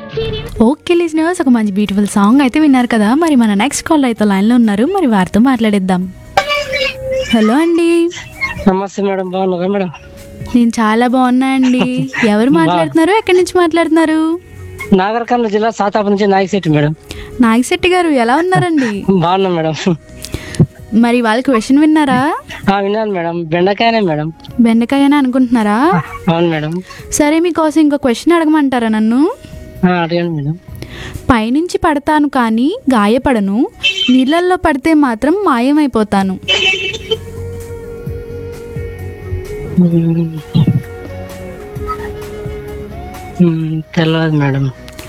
Okay listeners ఒక మంచి beautiful song అయితే విన్నారు కదా మరి మన నెక్స్ట్ కాల్ అయితే లైన్లో ఉన్నారు మరి వారితో మాట్లాడేద్దాం హలో అండి నమస్తే మేడం బాగున్నారా మేడం నేను చాలా బాగున్నా అండి ఎవరు మాట్లాడుతున్నారు ఎక్కడి నుంచి మాట్లాడుతున్నారు నాగర్ కర్నూలు జిల్లా సాతాప నుంచి నాయకశెట్టి మేడం నాగశెట్టి గారు ఎలా ఉన్నారండి బాగున్నాం మేడం మరి వాళ్ళ క్వశ్చన్ విన్నారా ఆ, విన్నాను మేడం బెండకాయనే మేడం బెండకాయ అని అనుకుంటున్నారా అవును మేడం సరే మీకోసం ఇంకో క్వశ్చన్ అడగమంటారా నన్ను ఆ, అడగండి మేడం పైనుంచి పడతాను కానీ గాయపడను నీళ్ళల్లో పడితే మాత్రం మాయమైపోతాను మ్మ్. మ్మ్, తెలియదు మేడం